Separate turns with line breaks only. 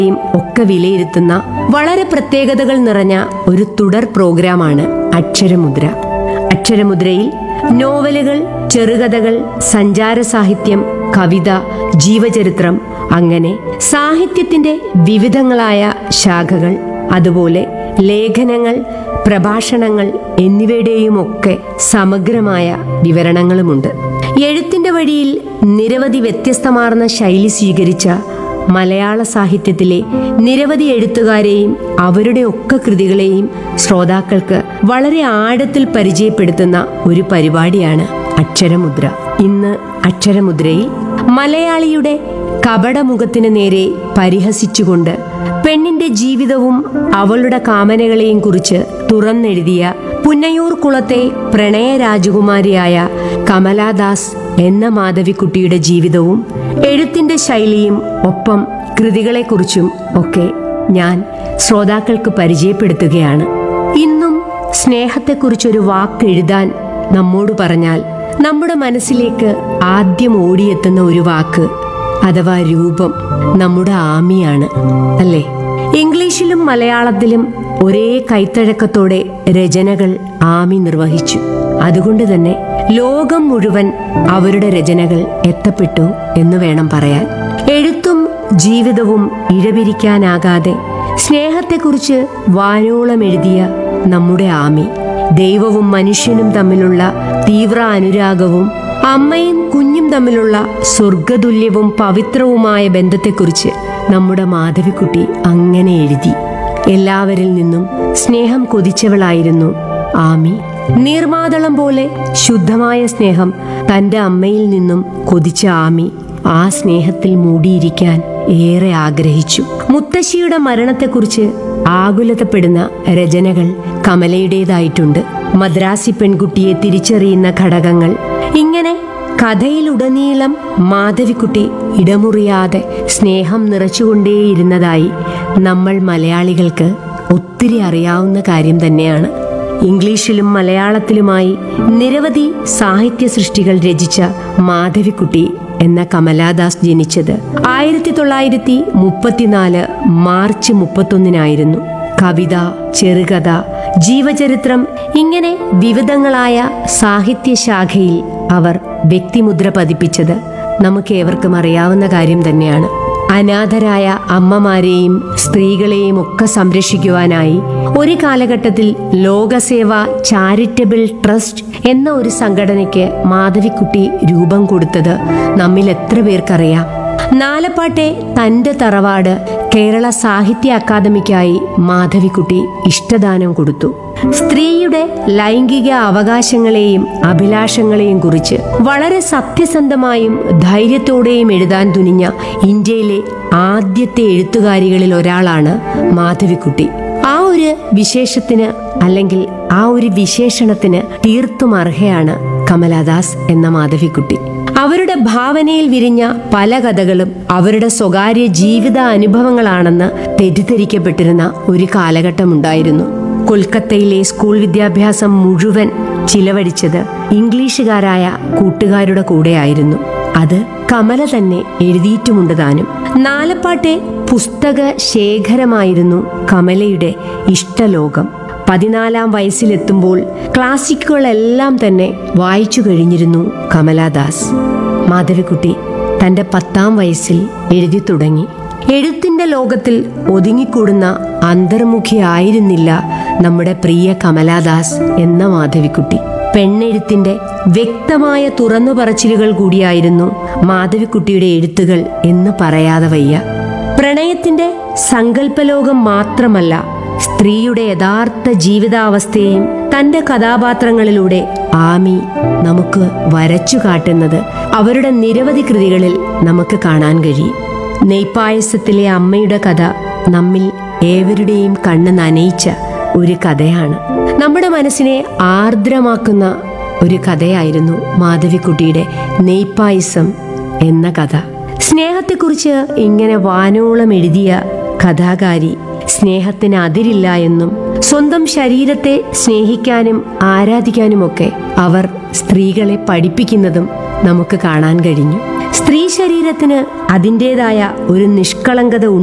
യും ഒക്കെ വിലയിരുത്തുന്ന വളരെ പ്രത്യേകതകൾ നിറഞ്ഞ ഒരു തുടർ പ്രോഗ്രാമാണ് അക്ഷരമുദ്ര അക്ഷരമുദ്രയിൽ നോവലുകൾ ചെറുകഥകൾ സഞ്ചാര സാഹിത്യം കവിത ജീവചരിത്രം അങ്ങനെ സാഹിത്യത്തിന്റെ വിവിധങ്ങളായ ശാഖകൾ അതുപോലെ ലേഖനങ്ങൾ പ്രഭാഷണങ്ങൾ എന്നിവയുടെയുമൊക്കെ സമഗ്രമായ വിവരണങ്ങളുമുണ്ട് എഴുത്തിന്റെ വഴിയിൽ നിരവധി വ്യത്യസ്തമാർന്ന ശൈലി സ്വീകരിച്ച മലയാള സാഹിത്യത്തിലെ നിരവധി എഴുത്തുകാരെയും അവരുടെ ഒക്കെ കൃതികളെയും ശ്രോതാക്കൾക്ക് വളരെ ആഴത്തിൽ പരിചയപ്പെടുത്തുന്ന ഒരു പരിപാടിയാണ് അക്ഷരമുദ്ര ഇന്ന് അക്ഷരമുദ്രയിൽ മലയാളിയുടെ കപടമുഖത്തിന് നേരെ പരിഹസിച്ചുകൊണ്ട് പെണ്ണിന്റെ ജീവിതവും അവളുടെ കാമനകളെയും കുറിച്ച് തുറന്നെഴുതിയ പുന്നയൂർ കുളത്തെ പ്രണയ രാജകുമാരിയായ കമലാദാസ് എന്ന മാധവിക്കുട്ടിയുടെ ജീവിതവും എഴുത്തിന്റെ ശൈലിയും ഒപ്പം കൃതികളെക്കുറിച്ചും ഒക്കെ ഞാൻ ശ്രോതാക്കൾക്ക് പരിചയപ്പെടുത്തുകയാണ് ഇന്നും സ്നേഹത്തെക്കുറിച്ചൊരു വാക്ക് എഴുതാൻ നമ്മോട് പറഞ്ഞാൽ നമ്മുടെ മനസ്സിലേക്ക് ആദ്യം ഓടിയെത്തുന്ന ഒരു വാക്ക് അഥവാ രൂപം നമ്മുടെ ആമിയാണ് അല്ലേ ഇംഗ്ലീഷിലും മലയാളത്തിലും ഒരേ കൈത്തഴക്കത്തോടെ രചനകൾ ആമി നിർവഹിച്ചു അതുകൊണ്ട് തന്നെ ലോകം മുഴുവൻ അവരുടെ രചനകൾ എത്തപ്പെട്ടു എന്ന് വേണം പറയാൻ എഴുത്തും ജീവിതവും ഇഴപിരിക്കാനാകാതെ സ്നേഹത്തെക്കുറിച്ച് വാനോളം എഴുതിയ നമ്മുടെ ആമി ദൈവവും മനുഷ്യനും തമ്മിലുള്ള തീവ്ര അനുരാഗവും അമ്മയും കുഞ്ഞും തമ്മിലുള്ള സ്വർഗതുല്യവും പവിത്രവുമായ ബന്ധത്തെക്കുറിച്ച് നമ്മുടെ മാധവിക്കുട്ടി അങ്ങനെ എഴുതി എല്ലാവരിൽ നിന്നും സ്നേഹം കൊതിച്ചവളായിരുന്നു ആമി നീർമാതളം പോലെ ശുദ്ധമായ സ്നേഹം തന്റെ അമ്മയിൽ നിന്നും കൊതിച്ച ആമി ആ സ്നേഹത്തിൽ മൂടിയിരിക്കാൻ ഏറെ ആഗ്രഹിച്ചു മുത്തശ്ശിയുടെ മരണത്തെക്കുറിച്ച് ആകുലതപ്പെടുന്ന രചനകൾ കമലയുടേതായിട്ടുണ്ട് മദ്രാസി പെൺകുട്ടിയെ തിരിച്ചറിയുന്ന ഘടകങ്ങൾ ഇങ്ങനെ കഥയിലുടനീളം മാധവിക്കുട്ടി ഇടമുറിയാതെ സ്നേഹം നിറച്ചുകൊണ്ടേയിരുന്നതായി നമ്മൾ മലയാളികൾക്ക് ഒത്തിരി അറിയാവുന്ന കാര്യം തന്നെയാണ് ഇംഗ്ലീഷിലും മലയാളത്തിലുമായി നിരവധി സാഹിത്യ സൃഷ്ടികൾ രചിച്ച മാധവിക്കുട്ടി എന്ന കമലാദാസ് ജനിച്ചത് ആയിരത്തി തൊള്ളായിരത്തി മുപ്പത്തിനാല് മാർച്ച് മുപ്പത്തൊന്നിനായിരുന്നു കവിത ചെറുകഥ ജീവചരിത്രം ഇങ്ങനെ വിവിധങ്ങളായ സാഹിത്യ ശാഖയിൽ അവർ വ്യക്തിമുദ്ര പതിപ്പിച്ചത് നമുക്കേവർക്കും അറിയാവുന്ന കാര്യം തന്നെയാണ് അനാഥരായ അമ്മമാരെയും സ്ത്രീകളെയും ഒക്കെ സംരക്ഷിക്കുവാനായി ഒരു കാലഘട്ടത്തിൽ ലോകസേവ ചാരിറ്റബിൾ ട്രസ്റ്റ് എന്ന ഒരു സംഘടനയ്ക്ക് മാധവിക്കുട്ടി രൂപം കൊടുത്തത് നമ്മിൽ എത്ര പേർക്കറിയാം നാലപ്പാട്ടെ തന്റെ തറവാട് കേരള സാഹിത്യ അക്കാദമിക്കായി മാധവിക്കുട്ടി ഇഷ്ടദാനം കൊടുത്തു സ്ത്രീയുടെ ലൈംഗിക അവകാശങ്ങളെയും അഭിലാഷങ്ങളെയും കുറിച്ച് വളരെ സത്യസന്ധമായും ധൈര്യത്തോടെയും എഴുതാൻ തുനിഞ്ഞ ഇന്ത്യയിലെ ആദ്യത്തെ എഴുത്തുകാരികളിൽ ഒരാളാണ് മാധവിക്കുട്ടി ആ ഒരു വിശേഷത്തിന് അല്ലെങ്കിൽ ആ ഒരു വിശേഷണത്തിന് തീർത്തും അർഹയാണ് കമലാദാസ് എന്ന മാധവിക്കുട്ടി അവരുടെ ഭാവനയിൽ വിരിഞ്ഞ പല കഥകളും അവരുടെ സ്വകാര്യ ജീവിത അനുഭവങ്ങളാണെന്ന് തെറ്റിദ്ധരിക്കപ്പെട്ടിരുന്ന ഒരു കാലഘട്ടമുണ്ടായിരുന്നു കൊൽക്കത്തയിലെ സ്കൂൾ വിദ്യാഭ്യാസം മുഴുവൻ ചിലവഴിച്ചത് ഇംഗ്ലീഷുകാരായ കൂട്ടുകാരുടെ കൂടെയായിരുന്നു അത് കമല തന്നെ എഴുതിയിട്ടുമുണ്ട് താനും നാലപ്പാട്ടെ പുസ്തക ശേഖരമായിരുന്നു കമലയുടെ ഇഷ്ടലോകം പതിനാലാം വയസ്സിലെത്തുമ്പോൾ ക്ലാസിക്കുകളെല്ലാം തന്നെ വായിച്ചു കഴിഞ്ഞിരുന്നു കമലാദാസ് മാധവിക്കുട്ടി തന്റെ പത്താം വയസ്സിൽ എഴുതി തുടങ്ങി എഴുത്തിന്റെ ലോകത്തിൽ ഒതുങ്ങിക്കൂടുന്ന അന്തർമുഖിയായിരുന്നില്ല നമ്മുടെ പ്രിയ കമലാദാസ് എന്ന മാധവിക്കുട്ടി പെണ്ണെഴുത്തിന്റെ വ്യക്തമായ തുറന്നു പറച്ചിലുകൾ കൂടിയായിരുന്നു മാധവിക്കുട്ടിയുടെ എഴുത്തുകൾ എന്ന് പറയാതെ വയ്യ പ്രണയത്തിന്റെ സങ്കല്പലോകം മാത്രമല്ല സ്ത്രീയുടെ യഥാർത്ഥ ജീവിതാവസ്ഥയെയും തന്റെ കഥാപാത്രങ്ങളിലൂടെ ആമി നമുക്ക് വരച്ചു കാട്ടുന്നത് അവരുടെ നിരവധി കൃതികളിൽ നമുക്ക് കാണാൻ കഴിയും നെയ്പായസത്തിലെ അമ്മയുടെ കഥ നമ്മിൽ ഏവരുടെയും കണ്ണ് നനയിച്ച ഒരു കഥയാണ് നമ്മുടെ മനസ്സിനെ ആർദ്രമാക്കുന്ന ഒരു കഥയായിരുന്നു മാധവിക്കുട്ടിയുടെ നെയ്പായസം എന്ന കഥ സ്നേഹത്തെക്കുറിച്ച് ഇങ്ങനെ വാനോളം എഴുതിയ കഥാകാരി സ്നേഹത്തിന് അതിരില്ല എന്നും സ്വന്തം ശരീരത്തെ സ്നേഹിക്കാനും ആരാധിക്കാനുമൊക്കെ അവർ സ്ത്രീകളെ പഠിപ്പിക്കുന്നതും നമുക്ക് കാണാൻ കഴിഞ്ഞു സ്ത്രീ ശരീരത്തിന് അതിൻ്റെതായ ഒരു നിഷ്കളങ്കത